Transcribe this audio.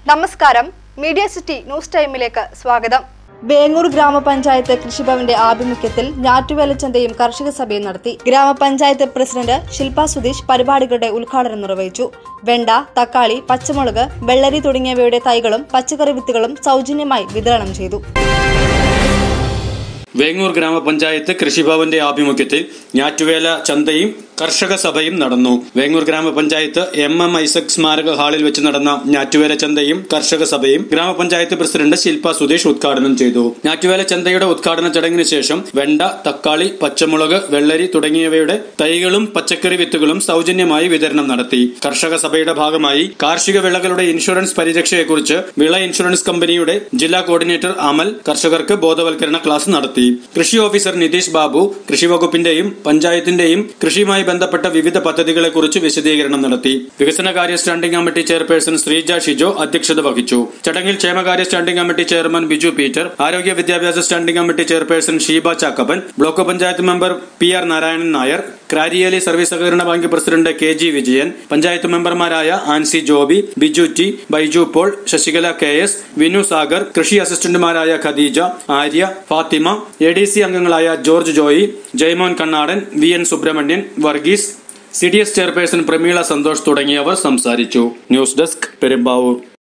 നമസ്കാരം media city news ടൈമിലേക്ക് സ്വാഗതം വേങ്ങൂർ ഗ്രാമപഞ്ചായത്ത് കൃഷിഭവന്റെ ആഭിമുഖ്യത്തിൽ ഞാറ്റുവേലച്ചന്തയും കർഷക സഭയും നടത്തി ഗ്രാമപഞ്ചായത്ത് പ്രസിഡന്റ് ശില്പ സുധീഷ് പരിപാടികളുടെ ഉദ്ഘാടനം നിർവഹിച്ചു വെണ്ട തക്കാളി പച്ചമുളക് വെള്ളരി തുടങ്ങിയവയുടെ തൈകളും പച്ചക്കറി വിത്തുകളും സൗജന്യമായി വിതരണം ചെയ്തു വേങ്ങൂർ ഗ്രാമപഞ്ചായത്ത് കൃഷിഭവന്റെ ആഭിമുഖ്യത്തിൽ ഞാറ്റുവേല ചന്തയും കർഷക സഭയും നടന്നു വേങ്ങൂർ ഗ്രാമപഞ്ചായത്ത് എം എം ഐസക് സ്മാരക ഹാളിൽ വെച്ച് നടന്ന ഞാറ്റുവേല ചന്തയും കർഷക സഭയും ഗ്രാമപഞ്ചായത്ത് പ്രസിഡന്റ് ശില്പ സുധീഷ് ഉദ്ഘാടനം ചെയ്തു ഞാറ്റുവേല ചന്തയുടെ ഉദ്ഘാടന ചടങ്ങിന് ശേഷം വെണ്ട തക്കാളി പച്ചമുളക് വെള്ളരി തുടങ്ങിയവയുടെ തൈകളും പച്ചക്കറി വിത്തുകളും സൗജന്യമായി വിതരണം നടത്തി കർഷക സഭയുടെ ഭാഗമായി കാർഷിക വിളകളുടെ ഇൻഷുറൻസ് പരിരക്ഷയെക്കുറിച്ച് വിള ഇൻഷുറൻസ് കമ്പനിയുടെ ജില്ലാ കോർഡിനേറ്റർ അമൽ കർഷകർക്ക് ബോധവൽക്കരണ ക്ലാസ് നടത്തി കൃഷി ഓഫീസർ നിതീഷ് ബാബു കൃഷി വകുപ്പിന്റെയും പഞ്ചായത്തിന്റെയും കൃഷിയുമായി ബന്ധപ്പെട്ട വിവിധ പദ്ധതികളെക്കുറിച്ച് വിശദീകരണം നടത്തി വികസനകാര്യ standing committee chairperson Sreeja Shijo അധ്യക്ഷത വഹിച്ചു ചടങ്ങിൽ ക്ഷേമകാര്യ standing committee chairman Biju Peter ആരോഗ്യ വിദ്യാഭ്യാസ standing committee chairperson Sheeba Chakkappan block panchayat member P R Narayanan Nair Krariyeli service സഹകരണ bank president K G Vijayan panchayat മെമ്പർമാരായ Ancy Joby Biju T Baiju Paul Sasikala K S Vinu Sagar കൃഷി അസിസ്റ്റന്റുമാരായ Khadeeja Arya Fathima A D C അംഗങ്ങളായ George Joy Jaimon Kannadan V N Subrahmanian Varghese C D S chairperson Prameela Santhosh തുടങ്ങിയവർ സംസാരിച്ചു ന്യൂസ് ഡെസ്ക് പെരുമ്പാവൂർ